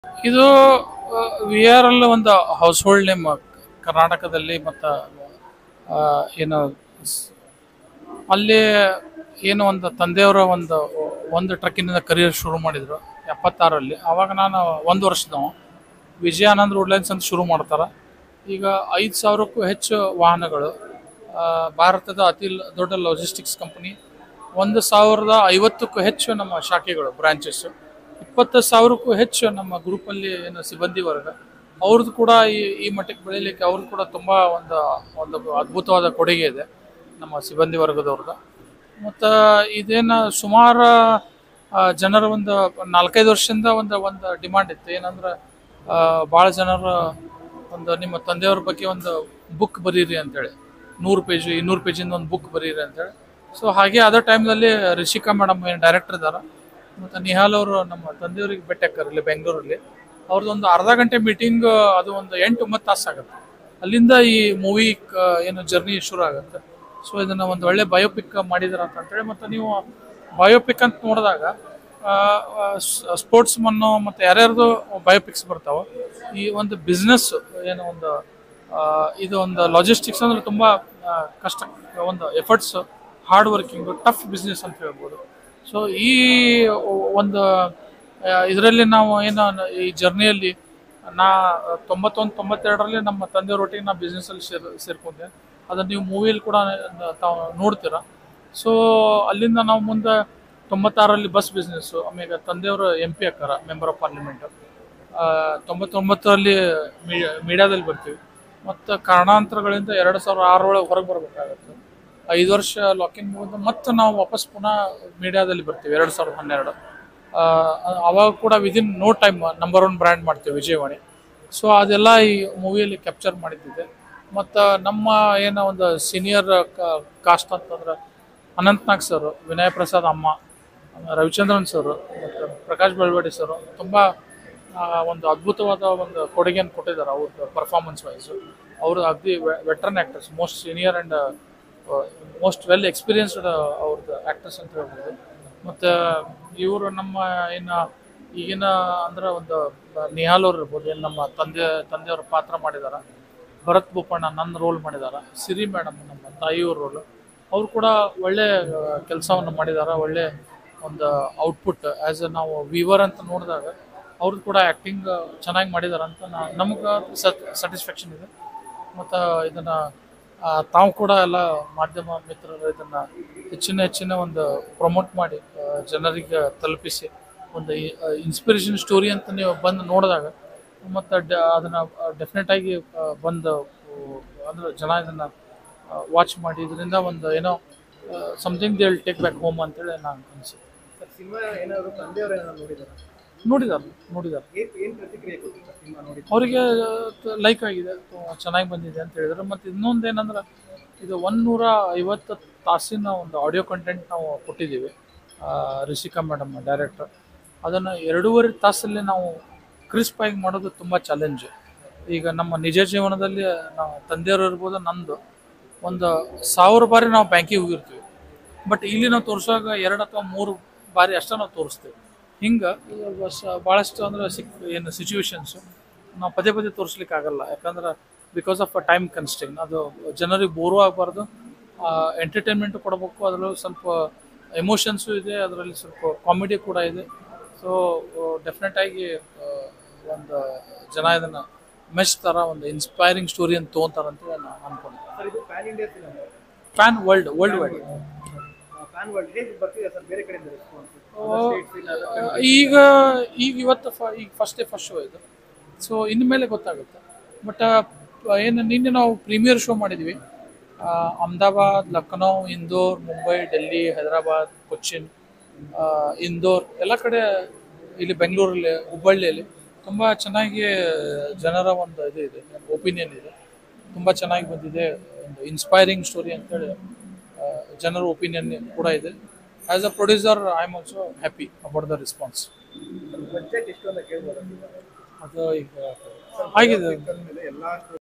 ಇದು V R L ಒಂದು household name ಕರ್ನಾಟಕದಲ್ಲಿ ಮತ್ತು ಏನು ಸ್- ಅಲ್ಲಿ ಏನು ಒಂದು ತಂದೆಯವರ ಒಂದು ಒಂದು ಟ್ರಕ್ಕಿನಿಂದ ಕರಿಯರ್ ಶುರು ಮಾಡಿದ್ರು ಎಪ್ಪತ್ತಾರಲ್ಲಿ ಆವಾಗ ನಾನು ಒಂದು ವರ್ಷದವ ವಿಜಯಾನಂದ್ ವುಡ್ಲೈನ್ಸ್ ಅಂತ ಶುರು ಮಾಡ್ತಾರೆ ಈಗ ಐದು ಸಾವಿರಕ್ಕೂ ಹೆಚ್ಚು ವಾಹನಗಳು ಆ, ಭಾರತದ ಅತಿ ಲ- ದೊಡ್ಡ ಲಾಜಿಸ್ಟಿಕ್ಸ್ ಕಂಪನಿ ಒಂದು ಸಾವಿರದ ಐವತ್ತಕ್ಕೂ ಹೆಚ್ಚು ನಮ್ಮ ಶಾಖೆಗಳು ಬ್ರಾಂಚಸ್ ಇಪ್ಪತ್ತು ಸಾವಿರಕ್ಕೂ ಹೆಚ್ಚು ನಮ್ಮ ಗ್ರೂಪಲ್ಲಿ ಏನು ಸಿಬ್ಬಂದಿ ವರ್ಗ ಅವ್ರದ್ದು ಕೂಡ ಈ ಈ ಮಟ್ಟಕ್ಕೆ ಬೆಳೀಲಿಕ್ಕೆ ಅವ್ರದ್ದು ಕೂಡ ತುಂಬ ಒಂದು ಒಂದು ಅದ್ಭುತವಾದ ಕೊಡುಗೆ ಇದೆ ನಮ್ಮ ಸಿಬ್ಬಂದಿ ವರ್ಗದವ್ರದ್ದು ಮತ್ತು ಇದೇನು ಸುಮಾರು ಆ, ಜನರ ಒಂದು ನಾಲ್ಕೈದು ವರ್ಷದಿಂದ ಒಂದು ಒಂದು ಡಿಮಾಂಡ್ ಇತ್ತು ಏನಂದ್ರೆ ಭಾಳ ಜನರು ಒಂದು ನಿಮ್ಮ ತಂದೆಯವ್ರ ಬಗ್ಗೆ ಒಂದು ಬುಕ್ ಬರೀರಿ ಅಂತೇಳಿ ನೂರು ಪೇಜ್ ಇನ್ನೂರು ಪೇಜಿಂದ ಒಂದು ಬುಕ್ ಬರೀರಿ ಅಂತೇಳಿ ಸೊ ಹಾಗೆ ಅದೇ ಟೈಮ್ನಲ್ಲಿ ರಿಷಿಕಾ ಮೇಡಮ್ ಏನು ಡೈರೆಕ್ಟರ್ ಇದ್ದಾರೆ ಮತ್ತು ನಿಹಾಲ್ ಅವರು ನಮ್ಮ ತಂದೆಯವ್ರಿಗೆ ಭೇಟಿ ಹಾಕ್ತಾರೆ ಇಲ್ಲಿ ಬೆಂಗಳೂರಲ್ಲಿ ಅವ್ರದ್ದು ಒಂದು ಅರ್ಧ ಗಂಟೆ ಮೀಟಿಂಗ್ ಅದು ಒಂದು ಎಂಟು ಒಂಬತ್ತು ತಾಸು ಆಗುತ್ತೆ ಅಲ್ಲಿಂದ ಈ ಮೂವಿ ಏನು ಜರ್ನಿ ಶುರು ಆಗುತ್ತೆ ಸೊ ಇದನ್ನ ಒಂದು ಒಳ್ಳೆ ಬಯೋಪಿಕ್ ಮಾಡಿದಾರೆ ಅಂತ ಅಂತೇಳಿ ಮತ್ತು ನೀವು ಬಯೋಪಿಕ್ ಅಂತ ನೋಡಿದಾಗ ಸ್ಪೋರ್ಟ್ಸ್ ಮನ್ನು ಮತ್ತು ಯಾರ್ಯಾರ್ದು ಬಯೋಪಿಕ್ಸ್ ಬರ್ತಾವೆ ಈ ಒಂದು ಬಿಸ್ನೆಸ್ ಏನು ಒಂದು ಆ, ಇದು ಒಂದು ಲಾಜಿಸ್ಟಿಕ್ಸ್ ಅಂದ್ರೆ ತುಂಬ ಆ, ಕಷ್ಟ ಒಂದು efforts hard working tough business ಅಂತ ಹೇಳ್ಬೋದು ಸೊ ಈ ಒಂದು ಇದರಲ್ಲಿ ನಾವು ಏನು ಈ ಜರ್ನಿಯಲ್ಲಿ ನಾ ತೊಂಬತ್ತೊಂದು ತೊಂಬತ್ತೆರಡರಲ್ಲಿ ನಮ್ಮ ತಂದೆಯವರೊಟ್ಟಿಗೆ ನಾ ಬಿಸ್ನೆಸ್ಸಲ್ಲಿ ಸೇರ್ ಸೇರ್ಕೊಂಡೆ ಅದನ್ನು ನೀವು ಮೂವಿಯಲ್ಲಿ ಕೂಡ ತಾವು ನೋಡ್ತೀರ ಸೊ ಅಲ್ಲಿಂದ ನಾವು ಮುಂದೆ ತೊಂಬತ್ತಾರರಲ್ಲಿ ಬಸ್ ಬಿಸ್ನೆಸ್ಸು ಆಮೇಲೆ ತಂದೆಯವರು ಎಂ ಪಿ ಅಕ್ಕಾರ ಮೆಂಬರ್ ಆಫ್ ಪಾರ್ಲಿಮೆಂಟ್ ತೊಂಬತ್ತೊಂಬತ್ತರಲ್ಲಿ ಮೀಡಿಯಾದಲ್ಲಿ ಬರ್ತೀವಿ ಮತ್ತು ಕಾರಣಾಂತರಗಳಿಂದ ಎರಡು ಸಾವಿರದ ಆರರೊಳಗೆ ಹೊರಗೆ ಬರಬೇಕಾಗತ್ತೆ ಐದು ವರ್ಷ ಲಾಕಿನ್ ಮುಗಿದ ಮತ್ತೆ ನಾವು ವಾಪಸ್ ಪುನಃ ಮೀಡಿಯಾದಲ್ಲಿ ಬರ್ತೀವಿ ಎರಡು ಸಾವಿರದ ಹನ್ನೆರಡು ಆ, ಅವಾಗ ಕೂಡ within no time number one brand ಮಾಡ್ತೀವಿ ವಿಜಯವಾಣಿ ಸೊ ಅದೆಲ್ಲ ಈ ಮೂವಿಯಲ್ಲಿ ಕ್ಯಾಪ್ಚರ್ ಮಾಡಿದ್ದಿದೆ ಮತ್ತು ನಮ್ಮ ಏನೋ ಒಂದು ಸೀನಿಯರ್ ಕಾಸ್ಟ್ ಅಂತಂದ್ರೆ ಅನಂತ್ನಾಗ್ ಸರ್ ವಿನಯ್ ಪ್ರಸಾದ್ ಅಮ್ಮ ರವಿಚಂದ್ರನ್ ಸರ್ ಮತ್ತು ಪ್ರಕಾಶ್ ಬೆಳವಡಿ ಸರ್ ತುಂಬ ಒಂದು ಅದ್ಭುತವಾದ ಒಂದು ಕೊಡುಗೆಯನ್ನು ಕೊಟ್ಟಿದ್ದಾರೆ ಅವ್ರದ್ದು ಪರ್ಫಾರ್ಮೆನ್ಸ್ ವೈಸ್ ಅವರು ಅಗ್ದಿ veteran actors most senior and most well experienced ಅವ್ರದ್ದು ಆ್ಯಕ್ಟರ್ಸ್ ಅಂತ ಹೇಳ್ಬೋದು ಮತ್ತು ಇವರು ನಮ್ಮ ಏನು ಈಗಿನ ಅಂದ್ರೆ ಒಂದು ನಿಹಾಲ್ ಅವ್ರು ಇರ್ಬೋದು ಏನು ನಮ್ಮ ತಂದೆ ತಂದೆಯವ್ರ ಪಾತ್ರ ಮಾಡಿದ್ದಾರೆ ಭರತ್ ಬೋಪಣ್ಣ ನನ್ನ ರೋಲ್ ಮಾಡಿದ್ದಾರೆ ಸಿರಿ ಮೇಡಮ್ ನಮ್ಮ ತಾಯಿಯವ್ರ ರೋಲು ಅವರು ಕೂಡ ಒಳ್ಳೆ ಕೆಲಸವನ್ನು ಮಾಡಿದ್ದಾರೆ ಒಳ್ಳೆ ಒಂದು ಔಟ್ಪುಟ್ ಆ್ಯಸ್ ಎ ನಾವು ವೀವರ್ ಅಂತ ನೋಡಿದಾಗ ಅವ್ರದ್ದು ಕೂಡ ಆ್ಯಕ್ಟಿಂಗ್ ಚೆನ್ನಾಗಿ ಮಾಡಿದ್ದಾರೆ ಅಂತ ನಾ ನಮ್ಗೆ ಸ್ಯಾಟಿಸ್ಫ್ಯಾಕ್ಷನ್ ಇದೆ ಮತ್ತು ಇದನ್ನು ತಾವು ಕೂಡ ಎಲ್ಲ ಮಾಧ್ಯಮ ಮಿತ್ರರು ಇದನ್ನು ಹೆಚ್ಚಿನ ಹೆಚ್ಚಿನ ಒಂದು ಪ್ರಮೋಟ್ ಮಾಡಿ ಆ, ಜನರಿಗೆ ತಲುಪಿಸಿ ಒಂದು ಇನ್ಸ್ಪಿರೇಷನ್ ಸ್ಟೋರಿ ಅಂತ ನೀವು ಬಂದು ನೋಡಿದಾಗ ಮತ್ತು ಡ ಅದನ್ನು ಡೆಫಿನೆಟ್ ಆಗಿ ಆ, ಬಂದು ಆ, ಅಂದ್ರೆ ಜನ ಇದನ್ನು ವಾಚ್ ಮಾಡಿ ಇದರಿಂದ ಒಂದು ಏನೋ something they will take back home ಅಂತೇಳಿ ನಾನು ಅನಿಸುತ್ತೆ ಸಿನಿಮಾ ಏನಾದ್ರು ತಂದೆಯವರು ಏನಾದ್ರು ನೋಡಿದಾರ ನೋಡಿದ್ದಾರೆ ನೋಡಿದ್ದಾರೆ ಏನ್ ಏನ್ ಪ್ರತಿಕ್ರಿಯೆ ಕೊಟ್ಟಿದ್ದಾರೆ ಸಿನಿಮಾ ನೋಡಿ ಅವರಿಗೆ ಲೈಕ್ ಆಗಿದೆ ತುಂಬ ಚೆನ್ನಾಗಿ ಬಂದಿದೆ ಅಂತ ಹೇಳಿದ್ರು ಮತ್ತು ಇನ್ನೊಂದು ಏನಂದ್ರೆ ಇದು ಒಂದೂರ ಐವತ್ತು ತಾಸಿನ ಒಂದು ಆಡಿಯೋ ಕಂಟೆಂಟ್ ನಾವು ಕೊಟ್ಟಿದ್ದೀವಿ ಆ, ರಿಷಿಕಾ ಮೇಡಮ್ ಡೈರೆಕ್ಟರ್ ಅದನ್ನು ಎರಡೂವರೆ ತಾಸಲ್ಲಿ ನಾವು ಕ್ರಿಸ್ಪ್ ಆಗಿ ಮಾಡೋದು ತುಂಬ ಚಾಲೆಂಜ್ ಈಗ ನಮ್ಮ ನಿಜ ಜೀವನದಲ್ಲಿ ನಾವು ತಂದೆಯವರು ಇರ್ಬೋದು ನಂದು ಒಂದು ಸಾವಿರ ಬಾರಿ ನಾವು ಬ್ಯಾಂಕಿಗೆ ಹೋಗಿರ್ತೀವಿ ಬಟ್ ಇಲ್ಲಿ ನಾವು ತೋರಿಸುವಾಗ ಎರಡು ಅಥವಾ ಮೂರು ಬಾರಿ ಅಷ್ಟೇ ನಾವು ತೋರಿಸ್ತೀವಿ ಹಿಂಗೆ ಭಾಳಷ್ಟು ಅಂದ್ರೆ ಸಿಕ್ ಏನು ಸಿಚುವೇಶನ್ಸು ನಾವು ಪದೇ ಪದೇ ತೋರಿಸ್ಲಿಕ್ಕೆ ಆಗಲ್ಲ ಯಾಕಂದ್ರೆ because of a time consuming ಅದು ಜನರಿಗೆ ಬೋರು ಆಗಬಾರ್ದು ಎಂಟರ್ಟೈನ್ಮೆಂಟ್ ಕೊಡಬೇಕು ಅದರಲ್ಲೂ ಸ್ವಲ್ಪ ಎಮೋಷನ್ಸು ಇದೆ ಅದರಲ್ಲಿ ಸ್ವಲ್ಪ ಕಾಮಿಡಿ ಕೂಡ ಇದೆ ಸೊ ಡೆಫಿನೆಟ್ ಆಗಿ ಆ, ಒಂದು ಜನ ಇದನ್ನು ಮೆಚ್ತಾರ ಒಂದು ಇನ್ಸ್ಪೈರಿಂಗ್ ಸ್ಟೋರಿ ಅಂತ ತೊಗೊಂತಾರಂತ ನಾನು ಅನ್ಕೊಂಡೆ ಸರ್ ಇದು pan India film pan world worldwide pan world ಹೇಗೆ ಬರ್ತಿದೆ ಸರ್ ಬೇರೆ ಕಡೆಯಿಂದ ರೆಸ್ಪಾನ್ಸ್ ಈಗ ಈಗ ಇವತ್ತು ಫ ಈಗ ಫಸ್ಟ್ ಡೇ ಫಸ್ಟ್ ಶೋ ಇದು ಸೊ ಇನ್ಮೇಲೆ ಗೊತ್ತಾಗುತ್ತೆ ಬಟ್ ಏನು ನಿನ್ನೆ ನಾವು ಪ್ರೀಮಿಯರ್ ಶೋ ಮಾಡಿದ್ವಿ ಆ, ಅಹಮದಾಬಾದ್ ಲಕ್ನೋ ಇಂದೋರ್ ಮುಂಬೈ ಡೆಲ್ಲಿ ಹೈದರಾಬಾದ್ ಕೊಚ್ಚಿನ್ ಆ, ಇಂದೋರ್ ಎಲ್ಲ ಕಡೆ ಇಲ್ಲಿ ಬೆಂಗಳೂರಲ್ಲಿ ಹುಬ್ಬಳ್ಳಿಯಲ್ಲಿ ತುಂಬ ಚೆನ್ನಾಗಿ ಜನರ ಒಂದು ಇದು ಇದೆ ಒಪಿನಿಯನ್ ಇದೆ ತುಂಬ ಚೆನ್ನಾಗಿ ಬಂದಿದೆ ಒಂದು ಇನ್ಸ್ಪೈರಿಂಗ್ ಸ್ಟೋರಿ ಅಂತೇಳಿ ಆ, ಜನರ ಒಪಿನಿಯನ್ ಕೂಡ ಇದೆ as a producer I am also happy about the response budget ಎಷ್ಟು ಅಂತ ಕೇಳ್ಬೋದು ಅದು ಈಗ ಆಗಿದೆ ಎಲ್ಲಾ